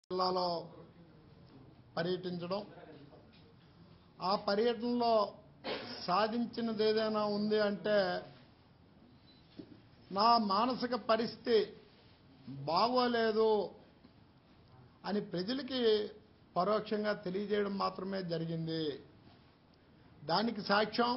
జిల్లాలో పర్యటించడం ఆ పర్యటనలో సాధించినది ఏదైనా ఉంది అంటే నా మానసిక పరిస్థితి బాగోలేదు అని ప్రజలకి పరోక్షంగా తెలియజేయడం మాత్రమే జరిగింది దానికి సాక్ష్యం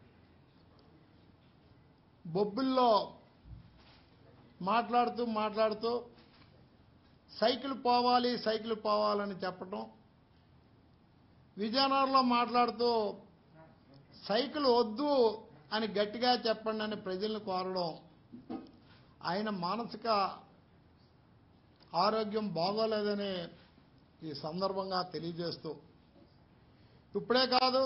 బొబ్బుల్లో మాట్లాడుతూ మాట్లాడుతూ సైకిల్ పోవాలి సైకిల్ పోవాలని చెప్పటం విజయనగరంలో మాట్లాడుతూ సైకిల్ వద్దు అని గట్టిగా చెప్పండి అని ప్రజల్ని కోరడం ఆయన మానసిక ఆరోగ్యం బాగోలేదని ఈ సందర్భంగా తెలియజేస్తూ ఇప్పుడే కాదు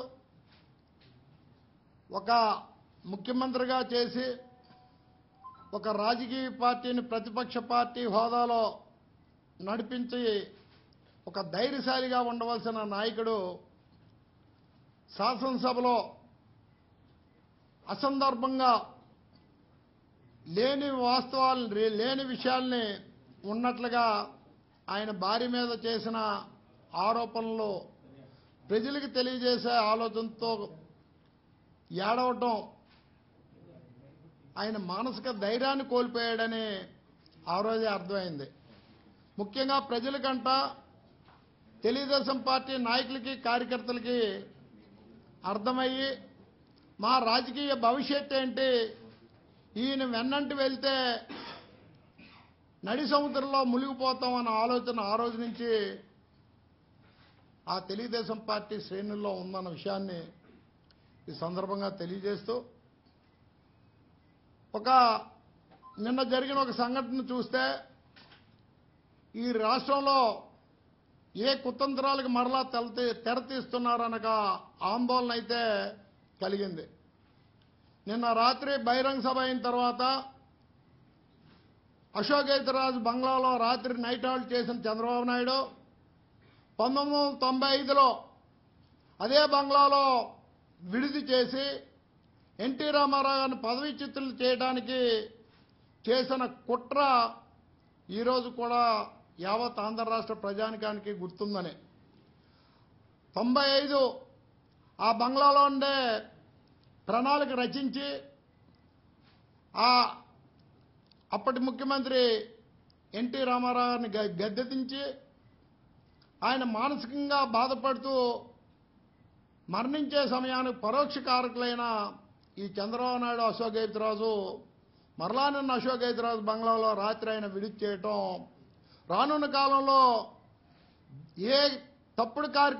ఒక ముఖ్యమంత్రిగా చేసి ఒక రాజకీయ పార్టీని ప్రతిపక్ష పార్టీ హోదాలో నడిపించి ఒక ధైర్యశాలిగా ఉండవలసిన నాయకుడు శాసనసభలో అసందర్భంగా లేని వాస్తవాలు లేని విషయాల్ని ఉన్నట్లుగా ఆయన భార్య మీద చేసిన ఆరోపణలు ప్రజలకు తెలియజేసే ఆలోచనతో ఏడవటం ఆయన మానసిక ధైర్యాన్ని కోల్పోయాడని ఆ రోజే అర్థమైంది ముఖ్యంగా ప్రజలకంట తెలుగుదేశం పార్టీ నాయకులకి కార్యకర్తలకి అర్థమయ్యి మా రాజకీయ భవిష్యత్ ఏంటి ఈయన వెన్నంటి వెళ్తే నడి సముద్రంలో మునిగిపోతామన్న ఆలోచన ఆ రోజు నుంచి ఆ తెలుగుదేశం పార్టీ శ్రేణుల్లో ఉందన్న విషయాన్ని ఈ సందర్భంగా తెలియజేస్తూ ఒక నిన్న జరిగిన ఒక సంఘటన చూస్తే ఈ రాష్ట్రంలో ఏ కుతంత్రాలకు మరలా తెలతి తెరతీస్తున్నారనక ఆందోళన అయితే కలిగింది నిన్న రాత్రి బహిరంగ సభ అయిన తర్వాత అశోకేతరాజు బంగ్లాలో రాత్రి నైట్ హాల్ట్ చేసిన చంద్రబాబు నాయుడు పంతొమ్మిది వందల తొంభై ఐదులో అదే బంగ్లాలో విడిది చేసి ఎన్టీ రామారావు గారిని పదవీచ్యుతులు చేయడానికి చేసిన కుట్ర ఈరోజు కూడా యావత్ ఆంధ్ర రాష్ట్ర ప్రజానికానికి గుర్తుందని తొంభై ఐదు ఆ బంగ్లాలో ఉండే ప్రణాళిక రచించి ఆ అప్పటి ముఖ్యమంత్రి ఎన్టీ రామారావు గారిని గ- గద్దెదించి ఆయన మానసికంగా బాధపడుతూ మరణించే సమయానికి పరోక్ష కారకులైన ఈ చంద్రబాబు నాయుడు అశోక్ గైతరాజు మరలా నిన్న అశోక్ గైతరాజు బంగ్లాలో రాత్రి ఆయన విడిచి చేయటం రానున్న కాలంలో ఏ తప్పుడు కార్య